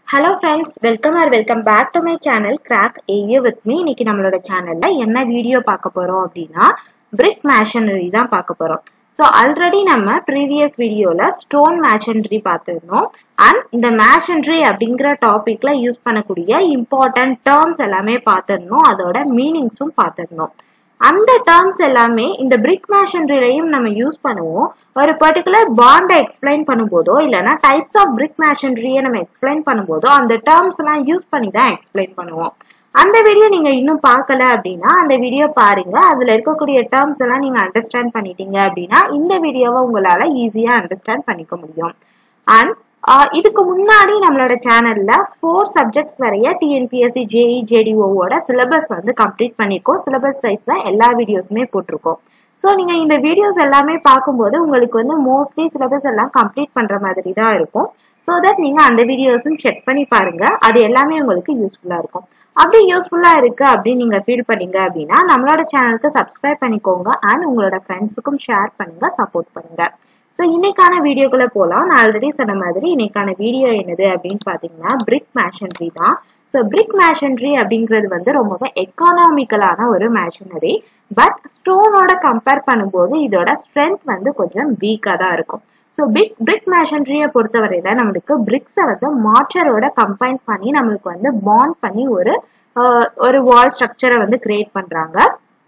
hello friends welcome are welcome back to my channel crack AE with me இன்னைக்கு நம்மளோட சேனல்ல என்ன video பார்க்க போறோம் அப்படின்னா பிரிக் மேஷனரி தான் பார்க்க போறோம் ஸோ ஆல்ரெடி நம்ம ப்ரீவியஸ் வீடியோல ஸ்டோன் மேஷனரி பார்த்துருந்தோம் அண்ட் இந்த மேஷனரி அப்படிங்கிற டாபிக்ல யூஸ் பண்ணக்கூடிய இம்பார்ட்டன்ட் டேர்ம்ஸ் எல்லாமே பார்த்துருந்தோம் அதோட மீனிங்ஸும் பார்த்துருந்தோம் அந்த டேர்ம்ஸ் எல்லாமே இந்த பிரிக் மேஷனரிலையும் நம்ம யூஸ் பண்ணுவோம் ஒரு பர்டிகுலர் பாண்டை எக்ஸ்பிளைன் பண்ணும்போதோ இல்லைன்னா டைப்ஸ் ஆஃப் பிரிக் மேஷனரியை நம்ம எக்ஸ்பிளைன் பண்ணும்போதோ அந்த டேர்ம்ஸ் எல்லாம் யூஸ் பண்ணி தான் எக்ஸ்பிளைன் பண்ணுவோம் அந்த வீடியோ நீங்க இன்னும் பார்க்கல அப்படின்னா அந்த வீடியோ பாருங்க அதுல இருக்கக்கூடிய டேர்ம்ஸ் எல்லாம் நீங்க அண்டர்ஸ்டாண்ட் பண்ணிட்டீங்க அப்படின்னா இந்த வீடியோவை உங்களால ஈஸியா அண்டர்ஸ்டாண்ட் பண்ணிக்க முடியும் அண்ட் இதுக்கு முன்னாடி நம்மளோட சேனல்ல ஃபோர் சப்ஜெக்ட்ஸ் வரைய டிஎன்பிஎஸ்சி ஜேஇ ஜேடிஓவோட சிலபஸ் வந்து கம்ப்ளீட் பண்ணிருக்கோம் சிலபஸ் வைஸ்ல எல்லா வீடியோஸுமே போட்டிருக்கோம் ஸோ நீங்க இந்த வீடியோஸ் எல்லாமே பார்க்கும்போது உங்களுக்கு வந்து மோஸ்ட்லி சிலபஸ் எல்லாம் கம்ப்ளீட் பண்ற மாதிரி தான் இருக்கும் ஸோ தட் நீங்க அந்த வீடியோஸும் செக் பண்ணி பாருங்க அது எல்லாமே உங்களுக்கு யூஸ்ஃபுல்லா இருக்கும் அப்படி யூஸ்ஃபுல்லா இருக்கு அப்படின்னு நீங்க ஃபீல் பண்ணீங்க அப்படின்னா நம்மளோட சேனலுக்கு சப்ஸ்கிரைப் பண்ணிக்கோங்க அண்ட் உங்களோட ஃப்ரெண்ட்ஸுக்கும் ஷேர் பண்ணுங்க சப்போர்ட் பண்ணுங்க ஸோ இன்னைக்கான வீடியோக்குள்ள போகலாம் நான் ஆல்ரெடி சொன்ன மாதிரி இன்னைக்கான வீடியோ என்னது அப்படின்னு பார்த்தீங்கன்னா பிரிக் மேஷனரி தான் ஸோ பிரிக் மேஷனரி அப்படிங்கிறது வந்து ரொம்பவே எக்கானாமிக்கலான ஒரு மேஷனரி பட் ஸ்டோனோட கம்பேர் பண்ணும்போது இதோட ஸ்ட்ரென்த் வந்து கொஞ்சம் வீக்காக தான் இருக்கும் ஸோ பிக் பிரிக் மேஷனரியை பொறுத்தவரையில நம்மளுக்கு பிரிக்ஸை வந்து மார்ச்சரோட கம்பைன் பண்ணி நம்மளுக்கு வந்து பாண்ட் பண்ணி ஒரு ஒரு வால் ஸ்ட்ரக்சரை வந்து கிரியேட் பண்றாங்க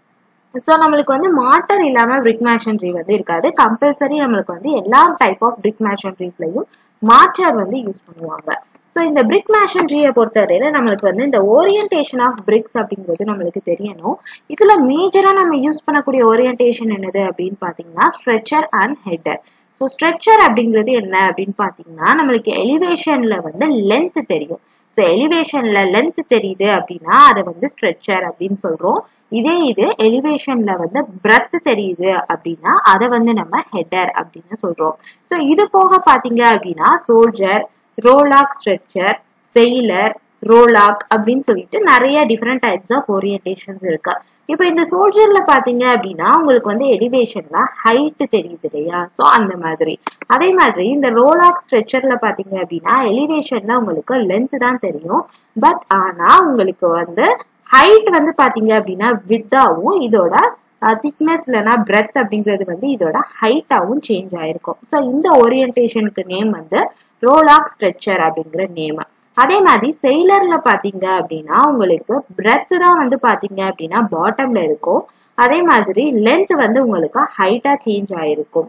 ஸோ நம்மளுக்கு வந்து மாட்டர் இல்லாம பிரிக் மேஷனரி வந்து இருக்காது கம்பல்சரி நம்மளுக்கு வந்து எல்லா டைப் ஆஃப் பிரிக் மேஷனரிஸ்லையும் மாட்டர் வந்து யூஸ் பண்ணுவாங்க ஸோ இந்த பிரிக் மேஷனரியை பொறுத்தவரையில நம்மளுக்கு வந்து இந்த ஓரியன்டேஷன் ஆஃப் பிரிக்ஸ் அப்படிங்கிறது நம்மளுக்கு தெரியணும் இதுல மேஜரா நம்ம யூஸ் பண்ணக்கூடிய ஓரியன்டேஷன் என்னது அப்படின்னு பாத்தீங்கன்னா stretcher and header so stretcher அப்படிங்கிறது என்ன அப்படின்னு பாத்தீங்கன்னா நம்மளுக்கு எலிவேஷன்ல வந்து லென்த் தெரியும் ஸோ எலிவேஷன்ல லென்த் தெரியுது அப்படின்னா அதை வந்து ஸ்ட்ரெச்சர் அப்படின்னு சொல்றோம் இதே இது எலிவேஷன்ல வந்து பிரெத் தெரியுது அப்படின்னா அதை வந்து நம்ம ஹெட்டர் அப்படின்னு சொல்றோம் ஸோ இது போக பாத்தீங்க அப்படின்னா soldier rowlock stretcher sailor rowlock அப்படின்னு சொல்லிட்டு நிறைய டிஃப்ரெண்ட் டைப்ஸ் ஆஃப் ஓரியன்டேஷன்ஸ் இருக்கு இப்போ இந்த சோல்ஜர்ல பாத்தீங்க அப்படின்னா உங்களுக்கு வந்து எலிவேஷன்ல ஹைட் தெரியுது இல்லையா ஸோ அந்த மாதிரி அதே மாதிரி இந்த ரோலாக் ஸ்ட்ரெச்சர்ல பாத்தீங்க அப்படின்னா எலிவேஷன்ல உங்களுக்கு லென்த் தான் தெரியும் பட் ஆனா உங்களுக்கு வந்து ஹைட் வந்து பாத்தீங்க அப்படின்னா வித்தாவும் இதோட திக்னஸ் இல்லைன்னா பிரெத் அப்படிங்கிறது வந்து இதோட ஹைட்டாவும் சேஞ்ச் ஆயிருக்கும் ஸோ இந்த ஓரியன்டேஷனுக்கு நேம் வந்து ரோலாக் ஸ்ட்ரெச்சர் அப்படிங்கிற நேம் அதே மாதிரி செயிலர்ல பாத்தீங்க அப்படின்னா உங்களுக்கு பிரெத் தான் வந்து பாத்தீங்க அப்படின்னா பாட்டம்ல இருக்கும் அதே மாதிரி லென்த் வந்து உங்களுக்கு ஹைட்டா சேஞ்ச் ஆயிருக்கும்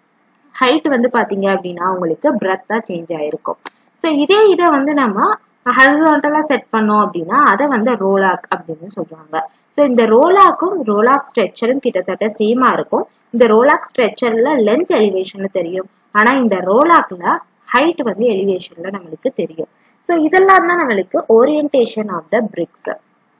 ஹைட் வந்து பாத்தீங்க அப்படின்னா உங்களுக்கு பிரெத்தா சேஞ்ச் ஆயிருக்கும் ஸோ இதே இதை வந்து நம்ம ஹரிசான்டலா செட் பண்ணோம் அப்படின்னா அதை வந்து ரோலாக் அப்படின்னு சொல்றாங்க ஸோ இந்த ரோலாக்கும் ரோலாக் ஸ்ட்ரெச்சரும் கிட்டத்தட்ட சேமா இருக்கும் இந்த ரோலாக் ஸ்ட்ரெச்சர்ல லென்த் எலிவேஷன்ல தெரியும் ஆனா இந்த ரோலாக்ல ஹைட் வந்து எலிவேஷன்ல நம்மளுக்கு தெரியும் ஸோ இதெல்லாம் தான் நம்மளுக்கு orientation of the bricks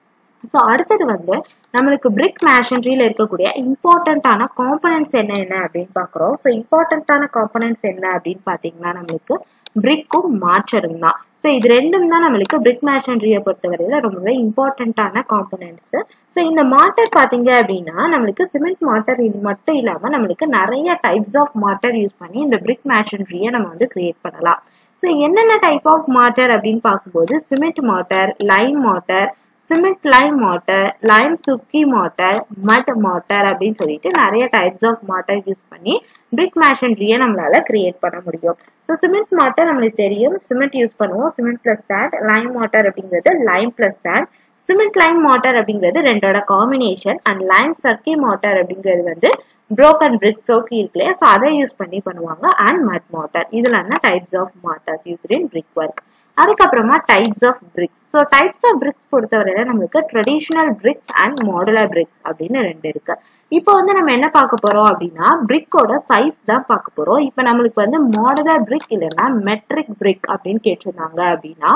so அடுத்தது வந்து நம்மளுக்கு பிரிக் மேஷனரியில இருக்கக்கூடிய இம்பார்ட்டண்ட்டான காம்பனன்ட்ஸ் என்ன என்ன அப்படின்னு பாக்குறோம் ஸோ இம்பார்ட்டண்ட்டான காம்பனன்ட்ஸ் என்ன அப்படின்னு பாத்தீங்கன்னா நம்மளுக்கு பிரிக்கும் மாற்றரும் தான் ஸோ இது ரெண்டும் தான் நம்மளுக்கு பிரிக் மேஷனரியை பொறுத்தவரையில ரொம்பவே இம்பார்ட்டண்ட்டான காம்பனன்ட்ஸ் ஸோ இந்த மாட்டர் பாத்தீங்க அப்படின்னா நம்மளுக்கு சிமெண்ட் மாட்டர் இது மட்டும் இல்லாம நம்மளுக்கு நிறைய டைப்ஸ் ஆஃப் மாட்டர் யூஸ் பண்ணி இந்த பிரிக் மேஷனரியை நம்ம வந்து கிரியேட் பண்ணலாம் ஸோ என்னென்ன டைப் ஆஃப் மாட்டர் அப்படின்னு பார்க்கும்போது cement mortar lime mortar cement lime mortar lime surkhi mortar mud mortar அப்படின்னு சொல்லிட்டு நிறைய டைப்ஸ் ஆஃப் மாட்டர் யூஸ் பண்ணி பிரிக் மேஷனரியை நம்மளால கிரியேட் பண்ண முடியும் ஸோ சிமெண்ட் மாட்டர் நம்மளுக்கு தெரியும் சிமெண்ட் யூஸ் பண்ணுவோம் cement plus sand lime mortar அப்படிங்கிறது lime plus sand cement lime mortar அப்படிங்கிறது ரெண்டோட combination and lime surkhi mortar அப்படிங்கிறது வந்து புரோக்கன் பிரிக் சோக்கி இருக்கு இல்லையா ஸோ அதை யூஸ் பண்ணி பண்ணுவாங்க அண்ட் மட் மாட்டர் இதுல என்ன types of mortars used in brick work அதுக்கப்புறமா types of bricks so types of bricks பொறுத்தவரையில நம்மளுக்கு traditional bricks and modular bricks அப்படின்னு ரெண்டு இருக்கு இப்போ வந்து நம்ம என்ன பார்க்க போறோம் அப்படின்னா பிரிக்கோட சைஸ் தான் பார்க்க போறோம் இப்போ நம்மளுக்கு வந்து மாடுலர் பிரிக் இல்லைன்னா மெட்ரிக் பிரிக் அப்படின்னு கேட்டிருந்தாங்க அப்படின்னா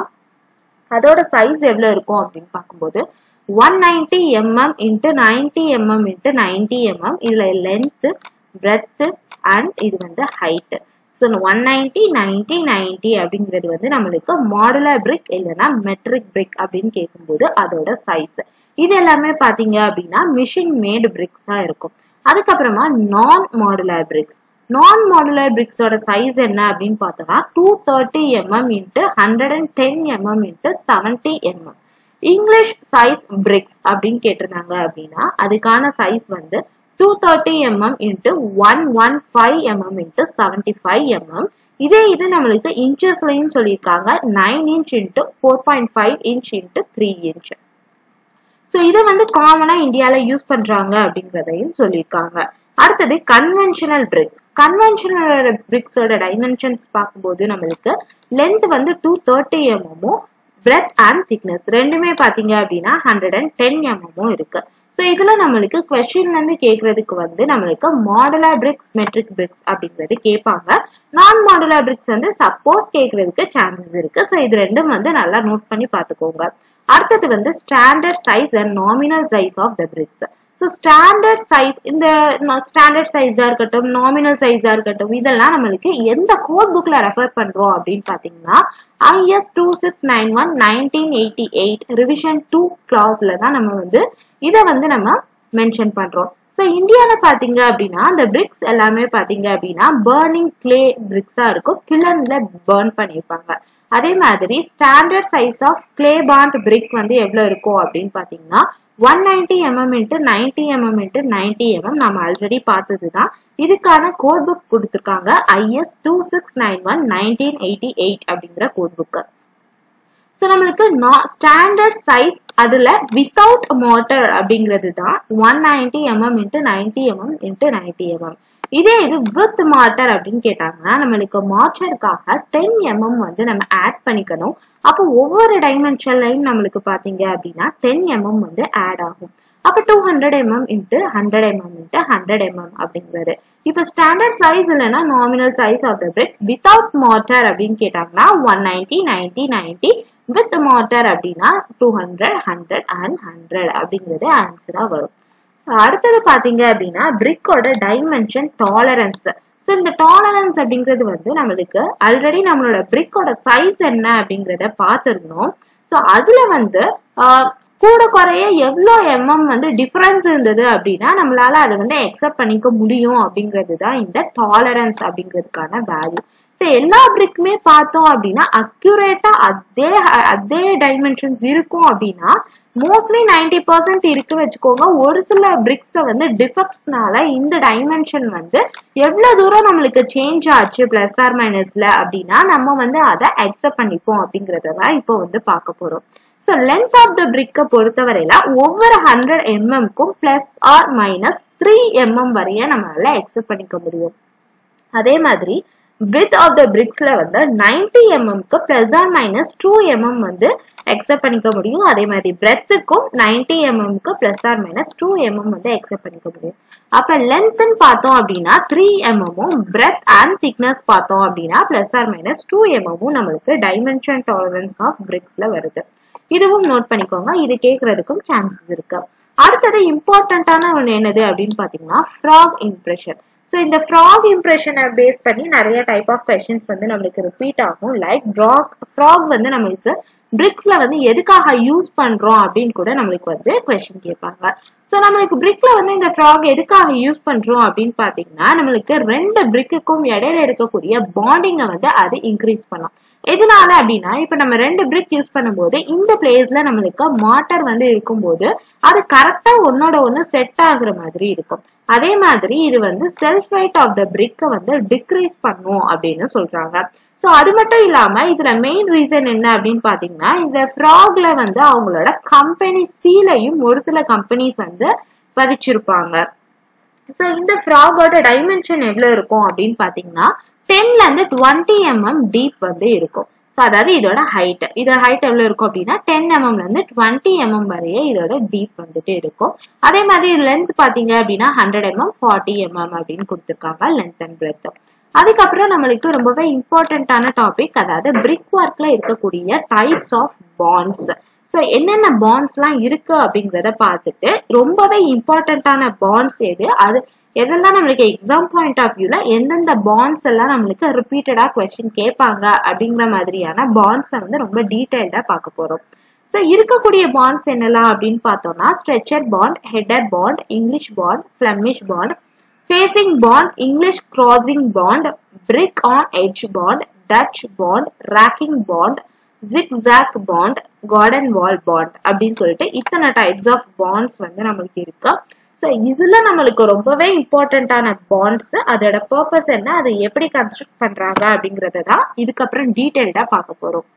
அதோட சைஸ் எவ்வளவு இருக்கும் அப்படின்னு பார்க்கும்போது one ninety MM into ninety MM into ninety MM இதுல லென்த் பிரெத் அண்ட் இது வந்து height so one ninety ninety ninety அப்படிங்கிறது வந்து நம்மளுக்கு மாடுலர் பிரிக் இல்லைன்னா மெட்ரிக் பிரிக் அப்படின்னு கேட்கும்போது அதோட சைஸ் இது எல்லாமே பாத்தீங்க அப்படின்னா மிஷின் மேடு பிரிக்ஸா இருக்கும் அதுக்கப்புறமா நான் மாடுலர் பிரிக்ஸ் நான் மாடுலர் பிரிக்ஸோட சைஸ் என்ன அப்படின்னு பார்த்தோம்னா two thirty MM into hundred and ten MM into seventy MM English size bricks அப்படின்னு கேட்டிருந்தாங்க அப்படின்னா அதுக்கான சைஸ் வந்து two thirty MM into one one five MM into seventy five MM இதே இது நம்மளுக்கு இன்ச்சஸ்லையும் சொல்லியிருக்காங்க nine inch into four point five inch into three inch so இதை வந்து காமனாக இந்தியாவில் யூஸ் பண்ணுறாங்க அப்படிங்கிறதையும் சொல்லியிருக்காங்க அடுத்தது கன்வென்ஷனல் பிரிக்ஸ் கன்வென்ஷனல் பிரிக்ஸோட டைமென்ஷன்ஸ் பார்க்கும்போது நம்மளுக்கு லென்த் வந்து டூ தேர்ட்டி எம்எம்மும் பிரெத் அண்ட் திக்னஸ் ரெண்டுமே பார்த்தீங்க அப்படின்னா ஹண்ட்ரட் அண்ட் டென் எம்எம்மும் இருக்கு ஸோ இதுல நம்மளுக்கு கொஸ்டின்ல இருந்து கேட்கறதுக்கு வந்து நம்மளுக்கு மாடுலர் பிரிக்ஸ் மெட்ரிக் பிரிக்ஸ் அப்படிங்கிறது கேட்பாங்க நான் மாடுலர் பிரிக்ஸ் வந்து சப்போஸ் கேட்கறதுக்கு சான்சஸ் இருக்கு ஸோ இது ரெண்டும் வந்து நல்லா நோட் பண்ணி பார்த்துக்கோங்க அடுத்தது வந்து standard size and nominal size of the bricks so standard size இந்த ஸ்டாண்டர்ட் சைஸா இருக்கட்டும் நாமினல் சைஸா இருக்கட்டும் இதெல்லாம் நம்மளுக்கு எந்த கோட் புக்ல ரெஃபர் பண்றோம் அப்படின்னு பாத்தீங்கன்னா IS two six nine one nineteen eighty eight revision two கிளாஸ்ல தான் நம்ம வந்து இதை வந்து நம்ம மென்ஷன் பண்றோம் ஸோ இந்தியாவில் பார்த்தீங்க அப்படின்னா அந்த பிரிக்ஸ் எல்லாமே பார்த்தீங்க அப்படின்னா பேர்னிங் கிளே பிரிக்ஸா இருக்கும் கிளன்ல பேர்ன் பண்ணியிருப்பாங்க அதே மாதிரி standard size of clay bond brick வந்து எவ்வளவு இருக்கும் அப்படின்னு பாத்தீங்கன்னா one ninety MM into ninety MM into ninety MM நம்ம ஆல்ரெடி பார்த்தது தான் இதுக்கான கோட் புக் கொடுத்துருக்காங்க IS two six nine one nineteen eighty eight அப்படிங்கிற கோட் புக்கு ஸோ நம்மளுக்கு ஸ்டாண்டர்ட் சைஸ் அதுல வித்தவுட் மோட்டர் அப்படிங்கிறது தான் one ninety MM into ninety MM into ninety MM இதே இது வித் மாட்டர் அப்படின்னு கேட்டாங்கன்னா நம்மளுக்கு மாட்டருக்காக டென் எம்எம் வந்து நம்ம ஆட் பண்ணிக்கணும் அப்போ ஒவ்வொரு டைமென்ஷன்லையும் நம்மளுக்கு பாத்தீங்க அப்படின்னா டென் எம்எம் வந்து ஆட் ஆகும் அப்போ two hundred MM into hundred MM into hundred MM அப்படிங்கிறது இப்போ ஸ்டாண்டர்ட் சைஸ் இல்லைன்னா nominal size of the bricks without mortar அப்படின்னு கேட்டாங்கன்னா one ninety ninety ninety with mortar அப்படின்னா two hundred hundred and hundred அப்படிங்கிறது ஆன்சரா வரும் அடுத்தது பாத்தீங்க அப்படின்னா பிரிக்கோட டைமென்ஷன் டாலரன்ஸ் ஸோ இந்த டாலரன்ஸ் அப்படிங்கிறது வந்து நம்மளுக்கு ஆல்ரெடி நம்மளோட பிரிக்கோட சைஸ் என்ன அப்படிங்கிறத பார்த்துருந்தோம் ஸோ அதுல வந்து கூட குறைய எவ்வளோ எம்எம் வந்து டிஃபரன்ஸ் இருந்தது அப்படின்னா நம்மளால அதை வந்து எக்ஸப்ட் பண்ணிக்க முடியும் அப்படிங்கிறது தான் இந்த டாலரன்ஸ் அப்படிங்கிறதுக்கான வேல்யூ ஸோ எல்லா பிரிக்குமே பார்த்தோம் அப்படின்னா அக்யூரேட்டா அதே அதே டைமென்ஷன்ஸ் இருக்கும் அப்படின்னா மோஸ்ட்லி நைன்டி பர்சன்ட் இருக்கு வச்சுக்கோங்க ஒரு சில பிரிக்ஸ்ல வந்து டிஃபெக்ட்ஸ்னால இந்த டைமென்ஷன் வந்து எவ்வளவு தூரம் நம்மளுக்கு சேஞ்ச் ஆச்சு பிளஸ் ஆர் மைனஸ்ல அப்படின்னா நம்ம வந்து அதை அக்செப்ட் பண்ணிப்போம் அப்படிங்கறத இப்போ வந்து பார்க்க போறோம் ஸோ லென்த் ஆஃப் த பிரிக்கை பொறுத்தவரையில ஒவ்வொரு ஹண்ட்ரட் எம்எம்க்கும் plus or minus three MM வரைய நம்மளால அக்செப்ட் பண்ணிக்க முடியும் அதே மாதிரி வித் ஆஃப் த பிரிக்ஸ்ல வந்து நைன்டி எம்எம்க்கு plus or minus two MM வந்து எக்ஸப்ட் பண்ணிக்க முடியும் அதே மாதிரி பிரெத்துக்கும் நைன்டி எம்எம்க்கு plus or minus two MM வந்து எக்ஸப்ட் பண்ணிக்க முடியும் அப்ப லென்த்னு பார்த்தோம் அப்படின்னா த்ரீ எம்எம்மும் பிரெத் அண்ட் திக்னஸ் பார்த்தோம் அப்படின்னா பிளஸ் ஆர் மைனஸ் டூ எம்எம்மும் நம்மளுக்கு டைமென்ஷன் டாலரன்ஸ் ஆஃப் பிரிக்ஸ்ல வருது இதுவும் நோட் பண்ணிக்கோங்க இது கேட்கறதுக்கும் சான்சஸ் இருக்கு அடுத்தது இம்பார்ட்டன்டான ஒன்று என்னது அப்படின்னு பாத்தீங்கன்னா ஃப்ராக் இம்ப்ரெஷன் ஸோ இந்த ஃப்ராக் இம்ப்ரெஷனை பேஸ் பண்ணி நிறைய டைப் ஆஃப் கொஷின்ஸ் வந்து நம்மளுக்கு ரிப்பீட் ஆகும் லைக் ட்ராக் ஃப்ராக் வந்து நம்மளுக்கு பிரிக்ஸ்ல வந்து எதுக்காக யூஸ் பண்றோம் அப்படின்னு கூட நம்மளுக்கு வந்து கொஸ்டின் கேட்பாங்க ஸோ நம்மளுக்கு பிரிக்ல வந்து இந்த ஃப்ராக் எதுக்காக யூஸ் பண்றோம் அப்படின்னு பாத்தீங்கன்னா நம்மளுக்கு ரெண்டு பிரிக்குக்கும் இடையில இருக்கக்கூடிய பாண்டிங்கை வந்து அது இன்க்ரீஸ் பண்ணும் எதனால அப்படின்னா இப்ப நம்ம ரெண்டு பிரிக் யூஸ் பண்ணும்போது இந்த பிளேஸ்ல நம்மளுக்கு மாட்டர் வந்து இருக்கும்போது அது கரெக்டா ஒன்னோட ஒண்ணு செட் ஆகுற மாதிரி இருக்கும் அதே மாதிரி இது வந்து செல்ஃப் வெயிட் ஆஃப் த பிரிக்கை வந்து டிக்ரீஸ் பண்ணும் அப்படின்னு சொல்றாங்க ஸோ அது மட்டும் இல்லாம இதுல மெயின் ரீசன் என்ன அப்படின்னு பாத்தீங்கன்னா இந்த ஃப்ராக்ல வந்து அவங்களோட கம்பெனி சீலையும் ஒரு சில கம்பெனிஸ் வந்து பதிச்சிருப்பாங்க ஸோ இந்த ஃப்ராகோட டைமென்ஷன் எவ்வளவு இருக்கும் அப்படின்னு பாத்தீங்கன்னா டென்ல இருந்து டுவெண்ட்டி எம்எம் டீப் வந்து இருக்கும் ஸோ அதாவது இதோட ஹைட் இதோட ஹைட் எவ்வளவு இருக்கும் அப்படின்னா டென் எம்எம்ல இருந்து டுவெண்ட்டி எம்எம் வரையே இதோட டீப் வந்துட்டு இருக்கும் அதே மாதிரி லென்த் பாத்தீங்க அப்படின்னா ஹண்ட்ரட் எம்எம் ஃபார்ட்டி எம்எம் அப்படின்னு கொடுத்துருக்காங்க லென்த் அண்ட் பிரெத் அதுக்கப்புறம் நம்மளுக்கு ரொம்பவே இம்பார்ட்டன்டான டாபிக் அதாவது பிரிக் ஒர்க்ல இருக்கக்கூடிய டைப்ஸ் ஆஃப் பாண்ட்ஸ் ஸோ என்னென்ன பாண்ட்ஸ்லாம் இருக்கு அப்படிங்கிறத பார்த்துட்டு ரொம்பவே இம்பார்ட்டன்டான பாண்ட்ஸ் எது அது எதெல்லாம் நம்மளுக்கு எக்ஸாம் பாயிண்ட் ஆஃப் வியூல எந்தெந்த பாண்ட்ஸ் எல்லாம் நம்மளுக்கு ரிப்பீட்டடா கொஸ்டின் கேட்பாங்க அப்படிங்கிற மாதிரியான பாண்ட்ஸை வந்து ரொம்ப டீட்டெயில்டா பார்க்க போறோம் ஸோ இருக்கக்கூடிய பாண்ட்ஸ் என்னெல்லாம் அப்படின்னு பார்த்தோம்னா stretcher bond header bond English bond Flemish bond facing bond English crossing bond brick on edge bond Dutch bond raking bond zigzag bond garden wall bond அப்படின்னு சொல்லிட்டு இத்தனை டைப்ஸ் ஆஃப் பாண்ட்ஸ் வந்து நம்மளுக்கு இருக்கு ஸோ இதுல நம்மளுக்கு ரொம்பவே இம்பார்ட்டண்ட்டான பாண்ட்ஸ் அதோட பர்பஸ் என்ன அதை எப்படி கன்ஸ்ட்ரக்ட் பண்றாங்க அப்படிங்கறத தான் இதுக்கப்புறம் டீட்டெயில்டா பார்க்க போறோம்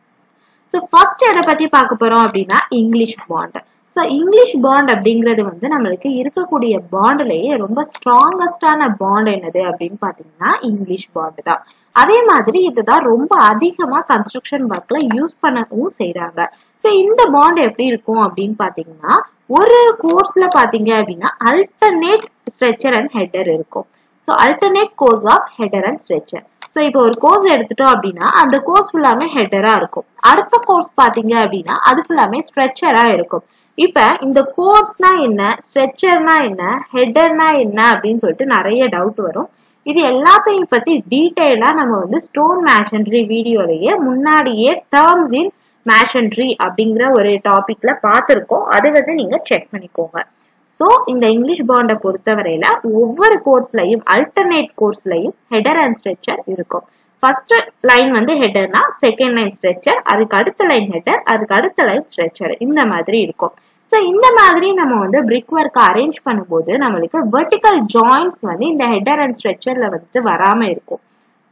ஸோ ஃபர்ஸ்ட் எதை பத்தி பார்க்க போறோம் அப்படின்னா English bond so English bond அப்படிங்கிறது வந்து நம்மளுக்கு இருக்கக்கூடிய பாண்ட்லயே ரொம்ப ஸ்ட்ராங்கஸ்டான பாண்ட் என்னது அப்படின்னு பாத்தீங்கன்னா இங்கிலீஷ் பாண்ட் தான் அதே மாதிரி இதுதான் ரொம்ப அதிகமா கன்ஸ்ட்ரக்ஷன் ஒர்க்ல யூஸ் பண்ணவும் செய்யறாங்க ஸோ இந்த பாண்ட் எப்படி இருக்கும் அப்படின்னு பாத்தீங்கன்னா ஒரு கோர்ஸ்ல பாத்தீங்க அப்படின்னா அல்டர்னேட் ஸ்ட்ரெச்சர் அண்ட் ஹெட்டர் இருக்கும் so alternate course of header and stretcher so இப்போ ஒரு கோர்ஸ் எடுத்துட்டோம் அப்படின்னா அந்த கோர்ஸ் ஃபுல்லாமே ஹெட்டரா இருக்கும் அடுத்த கோர்ஸ் பாத்தீங்க அப்படின்னா அது ஃபுல்லாமே ஸ்ட்ரெச்சரா இருக்கும் இப்ப இந்த கோர்ஸ்னா என்ன ஸ்ட்ரெச்சர்னா என்ன ஹெட்டர்னா என்ன அப்படின்னு சொல்லிட்டு நிறைய டவுட் வரும் இது எல்லாத்தையும் பத்தி டீட்டெயிலா நம்ம வந்து ஸ்டோன் மேஷன்ட்ரி வீடியோலயே முன்னாடியே டேர்ம்ஸ் இன் மேஷன்ட்ரி அப்படிங்கிற ஒரு டாபிக்ல பார்த்துருக்கோம் அதை வந்து நீங்க செக் பண்ணிக்கோங்க ஸோ இந்த இங்கிலீஷ் பாண்டை பொறுத்தவரையில ஒவ்வொரு கோர்ஸ்லயும் அல்டர்னேட் கோர்ஸ்லயும் ஹெடர் அண்ட் ஸ்ட்ரெச்சர் இருக்கும் ஃபர்ஸ்ட் லைன் வந்து ஹெடர்னா செகண்ட் லைன் ஸ்ட்ரெச்சர் அதுக்கு அடுத்த லைன் ஹெடர் அதுக்கு அடுத்த லைன் ஸ்ட்ரெச்சர் இந்த மாதிரி இருக்கும் ஸோ இந்த மாதிரி நம்ம வந்து பிரிக் ஒர்க் அரேஞ்ச் பண்ணும்போது நம்மளுக்கு வெர்டிக்கல் ஜாயின்ஸ் வந்து இந்த ஹெடர் அண்ட் ஸ்ட்ரெச்சர்ல வந்துட்டு வராம இருக்கும்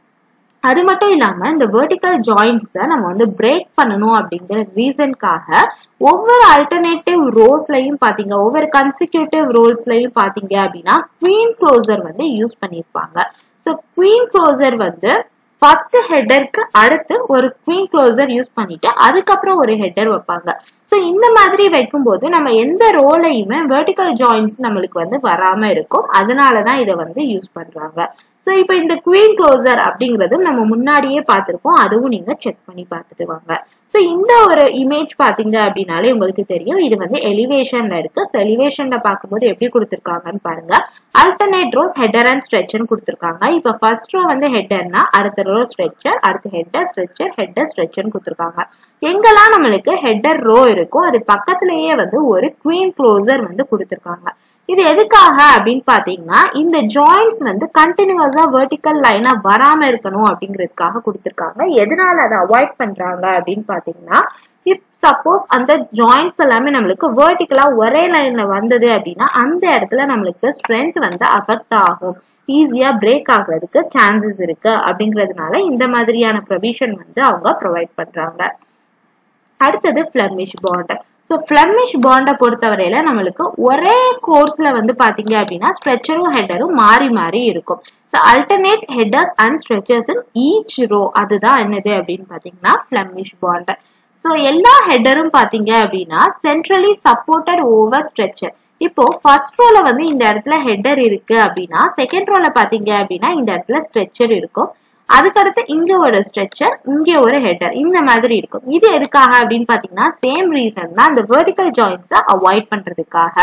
அது மட்டும் இல்லாம இந்த வெர்டிக்கல் ஜாயின்ஸை நம்ம வந்து பிரேக் பண்ணணும் அப்படிங்கிற ரீசன்காக ஒவ்வொரு அல்டர்னேட்டிவ் ரோஸ்லயும் பாத்தீங்க ஒவ்வொரு கன்சிக்யூட்டிவ் ரோல்ஸ்லயும் பாத்தீங்க அப்படின்னா குவீன் க்ளோசர் வந்து யூஸ் பண்ணிருப்பாங்க ஸோ குவீன் க்ளோசர் வந்து ஃபர்ஸ்ட் ஹெட்டருக்கு அடுத்து ஒரு குவீன் க்ளோசர் யூஸ் பண்ணிட்டு அதுக்கப்புறம் ஒரு ஹெட்டர் வைப்பாங்க ஸோ இந்த மாதிரி வைக்கும்போது நம்ம எந்த ரோலையுமே வெர்டிக்கல் ஜாயின்ஸ் நம்மளுக்கு வந்து வராம இருக்கும் அதனாலதான் இதை வந்து யூஸ் பண்றாங்க ஸோ இப்போ இந்த குவீன் க்ளோசர் அப்படிங்கிறதும் நம்ம முன்னாடியே பார்த்துருப்போம் அதுவும் நீங்க செக் பண்ணி பார்த்துட்டு வாங்க ஸோ இந்த ஒரு இமேஜ் பாத்தீங்க அப்படின்னாலே உங்களுக்கு தெரியும் இது வந்து எலிவேஷன்ல இருக்கு ஸோ எலிவேஷன்ல பார்க்கும்போது எப்படி கொடுத்துருக்காங்கன்னு பாருங்க அல்டர்னேட் ரோஸ் ஹெட்டர் அண்ட் ஸ்ட்ரெச்சர்னு கொடுத்துருக்காங்க இப்போ ஃபர்ஸ்ட் ரோ வந்து ஹெட்டர்னா அடுத்த ரோ ஸ்ட்ரெச்சர் அடுத்து ஹெட்டர் ஸ்ட்ரெச்சர் ஹெட்டர் ஸ்ட்ரெச்சர்னு கொடுத்துருக்காங்க எங்கெல்லாம் நம்மளுக்கு ஹெட்டர் ரோ இருக்கோ அது பக்கத்திலேயே வந்து ஒரு குவீன் க்ளோசர் வந்து கொடுத்துருக்காங்க இது எதுக்காக அப்படின்னு பாத்தீங்கன்னா இந்த ஜாயின்ஸ் வந்து கண்டினியூஸா வெர்டிக்கல் லைனா வராம இருக்கணும் அப்படிங்கிறதுக்காக கொடுத்துருக்காங்க எதனால அதை அவாய்ட் பண்றாங்க அப்படின்னு பாத்தீங்கன்னா இப் சப்போஸ் அந்த ஜாயின்ஸ் எல்லாமே நம்மளுக்கு வெர்டிக்கலா ஒரே லைன்ல வந்தது அப்படின்னா அந்த இடத்துல நம்மளுக்கு ஸ்ட்ரென்த் வந்து அஃபெக்ட் ஆகும் ஈஸியா பிரேக் ஆகுறதுக்கு சான்சஸ் இருக்கு அப்படிங்கிறதுனால இந்த மாதிரியான ப்ரொவிஷன் வந்து அவங்க ப்ரொவைட் பண்றாங்க அடுத்தது ஃபிளமிஷ் பாண்ட் ஸோ ஃபிளமிஷ் பாண்டை பொறுத்தவரையில நம்மளுக்கு ஒரே கோர்ஸ்ல வந்து பாத்தீங்க அப்படின்னா ஸ்ட்ரெச்சரும் ஹெட்டரும் மாறி மாறி இருக்கும் so alternate headers and stretchers in each row அதுதான் என்னது அப்படின்னு பாத்தீங்கன்னா ஃபிளமிஷ் பாண்ட் ஸோ எல்லா ஹெட்டரும் பாத்தீங்க அப்படின்னா சென்ட்ரலி சப்போர்ட்டட் ஓவர் ஸ்ட்ரெச்சர் இப்போ ஃபர்ஸ்ட் ரோல வந்து இந்த இடத்துல ஹெட்டர் இருக்கு அப்படின்னா செகண்ட் ரோல பாத்தீங்க அப்படின்னா இந்த இடத்துல ஸ்ட்ரெச்சர் இருக்கும் அதுக்கடுத்து இங்க ஒரு ஸ்ட்ரெச்சர் இங்க ஒரு ஹெட்டர் இந்த மாதிரி இருக்கும் இது எதுக்காக அப்படின்னு பாத்தீங்கன்னா சேம் ரீசன் தான் இந்த வெர்டிக்கல் ஜாயின்ஸை அவாய்ட் பண்றதுக்காக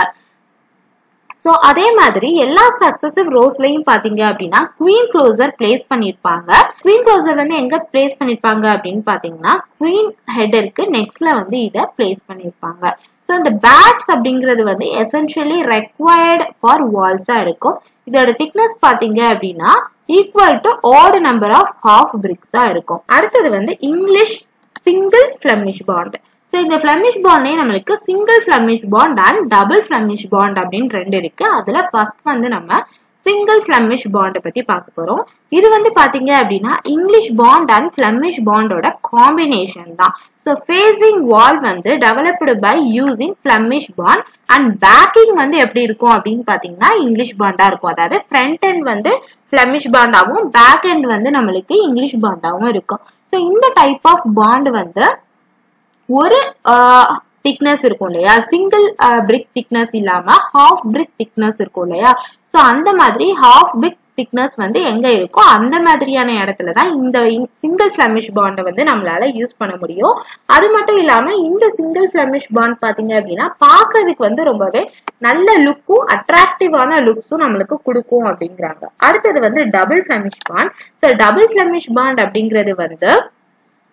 ஸோ அதே மாதிரி எல்லா சக்சசிவ் ரோஸ்லயும் பாத்தீங்க அப்படின்னா குவீன் க்ளோசர் பிளேஸ் பண்ணிருப்பாங்க குவீன் க்ளோசர் வந்து எங்க பிளேஸ் பண்ணிருப்பாங்க அப்படின்னு பாத்தீங்கன்னா குவீன் ஹெட்டருக்கு நெக்ஸ்ட்ல வந்து இதை பிளேஸ் பண்ணிருப்பாங்க ஸோ இந்த பேட்ஸ் அப்படிங்கிறது வந்து எசென்ஷியலி ரெக்வயர்ட் ஃபார் வால்ஸா இருக்கும் இதோட திக்னஸ் பாத்தீங்க அப்படின்னா equal to odd number of half பிரிக்ஸா இருக்கும் அடுத்தது வந்து English single Flemish bond so இந்த ஃபிளமிஷ் பாண்ட்லயே நம்மளுக்கு single Flemish bond and double Flemish bond அப்படின்னு ரெண்டு இருக்கு அதுல ஃபர்ஸ்ட் வந்து நம்ம சிங்கிள் ஃபிளமிஷ் பாண்டை பத்தி பார்க்க போறோம் இது வந்து பாத்தீங்க அப்படின்னா இங்கிலீஷ் பாண்ட் அண்ட் ஃபிளமிஷ் பாண்டோட காம்பினேஷன் தான் ஸோ ஃபேசிங் வால் வந்து developed by using Flemish bond and backing வந்து எப்படி இருக்கும் அப்படின்னு பாத்தீங்கன்னா இங்கிலீஷ் பாண்டா இருக்கும் அதாவது ஃப்ரண்ட் எண்ட் வந்து ஃபிளமிஷ் பாண்டாவும் பேக் எண்ட் வந்து நம்மளுக்கு இங்கிலீஷ் பாண்டாவும் இருக்கும் ஸோ இந்த டைப் ஆஃப் பாண்ட் வந்து ஒரு திக்னஸ் இருக்கும் இல்லையா சிங்கிள் பிரிக் திக்னஸ் இல்லாம ஹாஃப் பிரிக் திக்னஸ் இருக்கும் இல்லையா ஸோ அந்த மாதிரி ஹாஃப் பிரிக் திக்னஸ் வந்து எங்க இருக்கோ அந்த மாதிரியான இடத்துல தான் இந்த சிங்கிள் ஃபிளமிஷ் பாண்டை வந்து நம்மளால யூஸ் பண்ண முடியும் அது மட்டும் இல்லாம இந்த சிங்கிள் ஃபிளமிஷ் பாண்ட் பாத்தீங்க அப்படின்னா பார்க்கறதுக்கு வந்து ரொம்பவே நல்ல லுக்கும் அட்ராக்டிவான லுக்ஸும் நம்மளுக்கு கொடுக்கும் அப்படிங்கிறாங்க அடுத்தது வந்து double Flemish bond so double Flemish bond அப்படிங்கிறது வந்து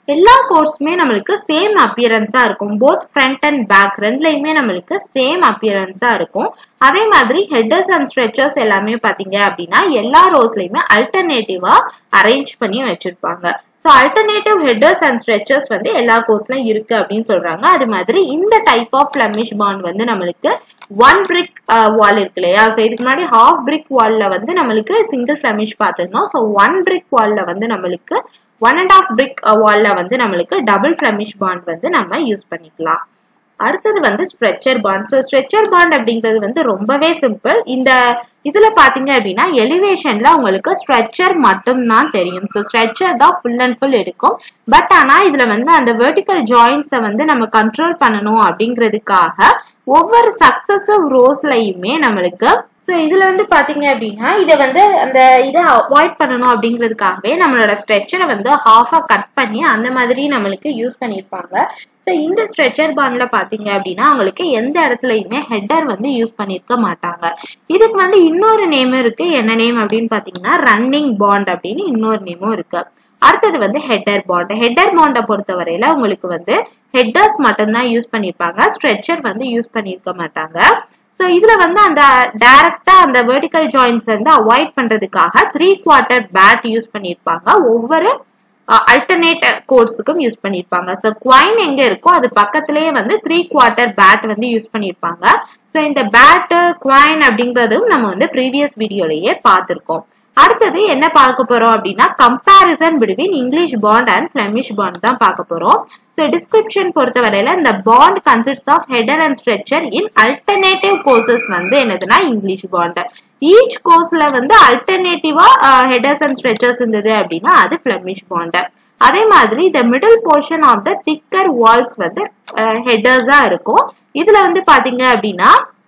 எல்லா கோர்ஸுமே நம்மளுக்கு சேம் அப்பியரன்ஸா இருக்கும் போத் ஃப்ரண்ட் அண்ட் பேக் ரெண்டுலயுமே நம்மளுக்கு சேம் அப்பியரன்ஸா இருக்கும் அதே மாதிரி ஹெட்டர்ஸ் அண்ட் ஸ்ட்ரெச்சர்ஸ் எல்லாமே பாத்தீங்க அப்படின்னா எல்லா ரோஸ்லயுமே அல்டர்னேட்டிவா அரேஞ்ச் பண்ணி வச்சிருப்பாங்க so alternative headers and stretchers வந்து எல்லா கோர்ஸ்லயும் இருக்கு அப்படின்னு சொல்றாங்க அது மாதிரி இந்த டைப் ஆஃப் ஃபிளமிஷ் பாண்ட் வந்து நம்மளுக்கு ஒன் பிரிக் வால் இருக்கு இல்லையா ஸோ இதுக்கு முன்னாடி ஹாஃப் பிரிக் வால்ல வந்து நம்மளுக்கு சிங்கிள் ஃபிளமிஷ் பார்த்துருந்தோம் ஸோ ஒன் பிரிக் வால்ல வந்து நம்மளுக்கு ஒன் அண்ட் ஆஃப் பிரிக் வால்ல வந்து நம்மளுக்கு டபுள் ஃபிளமிஷ் பாண்ட் வந்து நம்ம யூஸ் பண்ணிக்கலாம் அடுத்தது வந்து stretcher bond so stretcher bond அப்படிங்கிறது வந்து ரொம்பவே சிம்பிள் இந்த இதுல பாத்தீங்க அப்படின்னா எலிவேஷன்ல உங்களுக்கு ஸ்ட்ரெச்சர் மட்டும் தான் தெரியும் ஸோ ஸ்ட்ரெச்சர் தான் ஃபுல் அண்ட் ஃபுல் இருக்கும் பட் ஆனா இதுல வந்து அந்த வெர்டிக்கல் ஜாயின்ஸை வந்து நம்ம கண்ட்ரோல் பண்ணணும் அப்படிங்கிறதுக்காக ஒவ்வொரு சக்சஸிவ் ரோஸ்லயுமே நம்மளுக்கு ஸோ இதுல வந்து பாத்தீங்க அப்படின்னா இதை வந்து அந்த இதை அவாய்ட் பண்ணணும் அப்படிங்கிறதுக்காகவே நம்மளோட ஸ்ட்ரெச்சரை வந்து ஹாஃபா கட் பண்ணி அந்த மாதிரி நம்மளுக்கு யூஸ் பண்ணியிருப்பாங்க ஸோ இந்த ஸ்ட்ரெச்சர் பாண்ட்ல பாத்தீங்க அப்படின்னா அவங்களுக்கு எந்த இடத்துலயுமே ஹெட்டர் வந்து யூஸ் பண்ணியிருக்க மாட்டாங்க இதுக்கு வந்து இன்னொரு நேம் இருக்கு என்ன நேம் அப்படின்னு பாத்தீங்கன்னா ரன்னிங் பாண்ட் அப்படின்னு இன்னொரு நேமும் இருக்கு அடுத்தது வந்து ஹெட்டர் பாண்ட் ஹெட்டர் பாண்டை பொறுத்தவரையில உங்களுக்கு வந்து ஹெட்டர்ஸ் மட்டும்தான் யூஸ் பண்ணியிருப்பாங்க ஸ்ட்ரெச்சர் வந்து யூஸ் பண்ணியிருக்க மாட்டாங்க ஸோ இதுல வந்து அந்த டைரக்டா அந்த வெர்டிக்கல் ஜாயின்ஸ் வந்து அவாய்ட் பண்றதுக்காக த்ரீ குவார்டர் பேட் யூஸ் பண்ணியிருப்பாங்க ஒவ்வொரு அல்டர்னேட் கோர்ஸுக்கும் யூஸ் பண்ணியிருப்பாங்க ஸோ குவைன் எங்க இருக்கோ அது பக்கத்திலேயே வந்து த்ரீ குவார்டர் பேட் வந்து யூஸ் பண்ணியிருப்பாங்க ஸோ இந்த பேட்டு குவைன் அப்படிங்கறதும் நம்ம வந்து ப்ரீவியஸ் வீடியோலயே பார்த்திருக்கோம் அடுத்தது என்ன பார்க்க போறோம் அப்படின்னா comparison between English bond and Flemish bond தான் பார்க்க போறோம் ஸோ டிஸ்கிரிப்ஷன் பொறுத்தவரையில இந்த bond consist of header and stretcher in alternative courses வந்து என்னதுன்னா இங்கிலீஷ் பாண்ட் ஈச் கோர்ஸ்ல வந்து அல்டர்னேட்டிவா ஹெடர்ஸ் அண்ட் ஸ்ட்ரெச்சர்ஸ் இருந்தது அப்படின்னா அது பிளமிஷ் பாண்ட் அதே மாதிரி the middle portion of the thicker walls வந்து ஹெடர்ஸா இருக்கும் இதுல வந்து பாத்தீங்க அப்படின்னா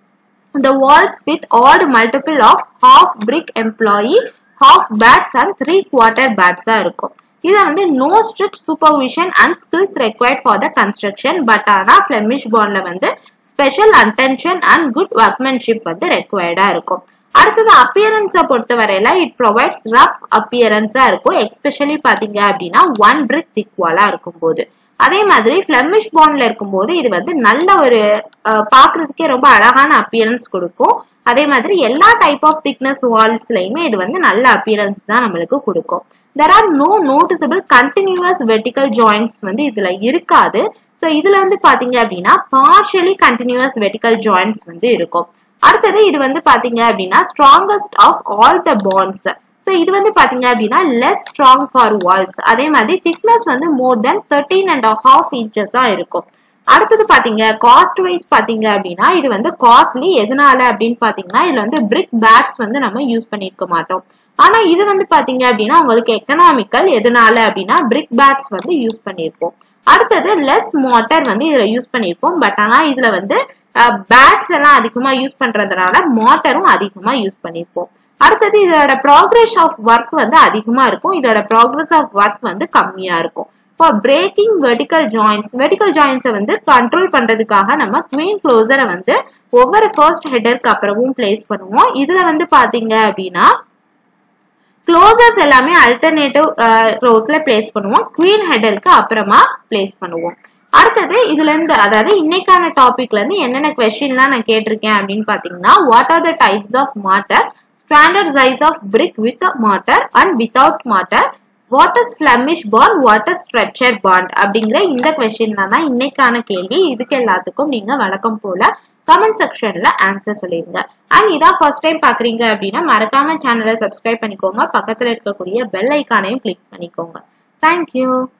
the walls with odd multiple of half brick employee half bats and three quarter bats ஆ இருக்கும் இது வந்து no strict supervision and skills required for the construction but ஆனா Flemish bondல வந்து special attention and good workmanship வந்து required ஆ இருக்கும் அடுத்தது அப்பியரன்ஸை பொறுத்தவரையில it provides rough அப்பியரன்ஸா இருக்கும் எஸ்பெஷலி பாத்தீங்க அப்படின்னா ஒன் பிரிக் திக் வாலா இருக்கும் போது அதே மாதிரி பிளமிஷ் பாண்ட்ல இருக்கும்போது இது வந்து நல்ல ஒரு பாக்குறதுக்கே ரொம்ப அழகான அப்பியரன்ஸ் கொடுக்கும் அதே மாதிரி எல்லா டைப் ஆஃப் திக்னஸ் வால்ஸ்லயுமே இது வந்து நல்ல அப்பியரன்ஸ் தான் நம்மளுக்கு கொடுக்கும் there are no noticeable continuous vertical joints வந்து இதுல இருக்காது ஸோ இதுல வந்து பாத்தீங்க அப்படின்னா பார்ஷியலி கண்டினியூஸ் வெர்டிக்கல் ஜாயின்ஸ் வந்து இருக்கும் அடுத்தது இது வந்து பாத்தீங்க அப்படின்னா strongest of all the bonds so இது வந்து பாத்தீங்க அப்படின்னா லெஸ் ஸ்ட்ராங் ஃபார் வால்ஸ் அதே மாதிரி திக்னஸ் வந்து more than thirteen and half இன்ச்சஸா இருக்கும் அடுத்தது பாத்தீங்க காஸ்ட் வைஸ் பாத்தீங்க அப்படின்னா இது வந்து காஸ்ட்லி எதனால அப்படின்னு பாத்தீங்கன்னா இதுல வந்து பிரிக் பேட்ஸ் வந்து நம்ம யூஸ் பண்ணிருக்க மாட்டோம் ஆனா இது வந்து பாத்தீங்க அப்படின்னா உங்களுக்கு எக்கனாமிக்கல் எதனால அப்படின்னா பிரிக் பேட்ஸ் வந்து யூஸ் பண்ணிருப்போம் அடுத்தது லெஸ் மோட்டர் வந்து இதுல யூஸ் பண்ணிருப்போம் பட் ஆனா இதுல வந்து பேட்ஸ் எல்லாம் அதிகமா யூஸ் பண்றதுனால மோட்டரும் அதிகமா யூஸ் பண்ணிருப்போம் அடுத்தது இதோட ப்ராக்ரஸ் ஆஃப் ஒர்க் வந்து அதிகமா இருக்கும் இதோட ப்ராக்ரஸ் ஆஃப் ஒர்க் வந்து கம்மியா இருக்கும் for breaking vertical joints vertical ஜாயின்ஸை வந்து கண்ட்ரோல் பண்றதுக்காக நம்ம குவீன் க்ளோசரை வந்து ஒவ்வொரு ஃபர்ஸ்ட் ஹெடருக்கு அப்புறமும் பிளேஸ் பண்ணுவோம் இதுல வந்து பாத்தீங்க அப்படின்னா க்ளோசர்ஸ் எல்லாமே அல்டர்னேட்டிவ் ரோஸ்ல பிளேஸ் பண்ணுவோம் குவீன் ஹெடருக்கு அப்புறமா பிளேஸ் பண்ணுவோம் அடுத்தது இதுல இருந்து அதாவது இன்னைக்கான டாபிக்ல இருந்து என்னென்ன கொஸ்டின்லாம் நான் கேட்டிருக்கேன் அப்படின்னு பாத்தீங்கன்னா what are the types of mortar standard size of brick with mortar and without mortar what is Flemish bond what is stretcher bond அப்படிங்கிற இந்த கொஸ்டின் தான் இன்னைக்கான கேள்வி இதுக்கு எல்லாத்துக்கும் நீங்க வழக்கம் போல கமெண்ட் செக்ஷன்ல ஆன்சர் சொல்லிருங்க அண்ட் இதான் ஃபர்ஸ்ட் டைம் பாக்குறீங்க அப்படின்னா மறக்காம சேனலை சப்ஸ்கிரைப் பண்ணிக்கோங்க பக்கத்துல இருக்கக்கூடிய பெல் ஐக்கானையும் கிளிக் பண்ணிக்கோங்க தேங்க்யூ